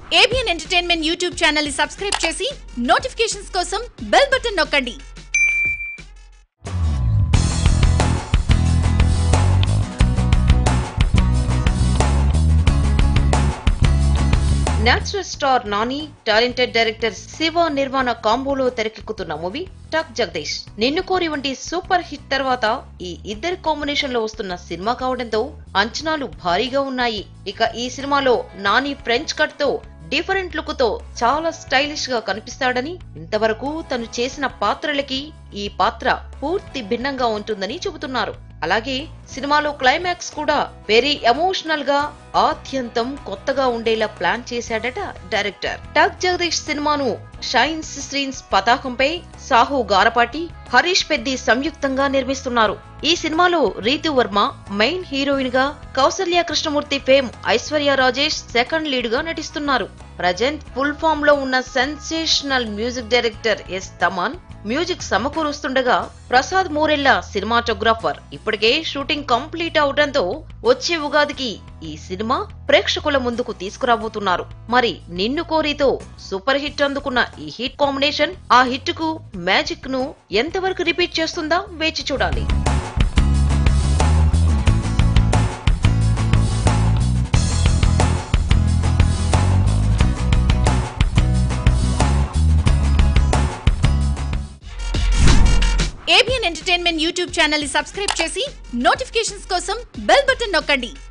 ABN entertainment YouTube channel ని subscribe చేసి notifications కోసం బెల్ బటన్ నొక్కండి natural star Nani talented director Siva నిర్మాణ కాంబోలో తెరకెక్కుతున్న మూవీ టక్ జగదీష్ నిన్ను కోరి వంటి సూపర్ హిట్ తర్వాత ఈ ఇద్దరి కాంబినేషన్ లో వస్తున్న సినిమా కావడంతో అంచనాలు భారీగా ఉన్నాయి ఇక ఈ సినిమాలో నాని ఫ్రెంచ్ కట్ తో డిఫరెంట్ లుక్ తో చాలా స్టైలిష్ గా కనిపిస్తాడని ఇంతవరకు తను చేసిన పాత్రలకి ఈ పాత్ర పూర్తి భిన్నంగా ఉంటుందని చెబుతున్నారు అలాగే సినిమాలో క్లైమాక్స్ కూడా వెరీ ఎమోషనల్ గా ఆద్యంతం కొత్తగా ఉండేలా ప్లాన్ చేశాడట డైరెక్టర్ టక్ జగదీష్ సినిమాను షైన్స్ స్క్రీన్స్ పతాకంపై సాహు గారపాటి హరీష్ పెద్ది సంయుక్తంగా నిర్మిస్తున్నారు ఈ సినిమాలో రీతు వర్మ మెయిన్ హీరోయిన్ గా Kausalya Krishnamurthy fame Aishwarya Rajesh second lead గా నటిస్తున్నారు ప్రజెంట్ ఫుల్ ఫామ్ లో ఉన్న sensational music director S Thaman music సమకూరుస్తుండగా ప్రసాద్ మూరెల్లా సినిమాటోగ్రాఫర్ ఇప్పటికే షూటింగ్ కంప్లీట్ అవడంతో వచ్చే ఉగాదికి ఈ సినిమా ప్రేక్షకుల ముందుకు తీసుకురాబోతున్నారు మరి నిన్ను కోరితో సూపర్ హిట్ అందుకున్న ఈ హిట్ కాంబినేషన్ ఆ హిట్ కు మ్యాజిక్ ను ఎంతవరకు రిపీట్ చేస్తుందా వేచి చూడాలి ఏబిఎన్ ఎంటర్టైన్మెంట్ యూట్యూబ్ ఛానల్ ని సబ్స్క్రైబ్ చేసి నోటిఫికేషన్స్ కోసం బెల్ బటన్ నొక్కండి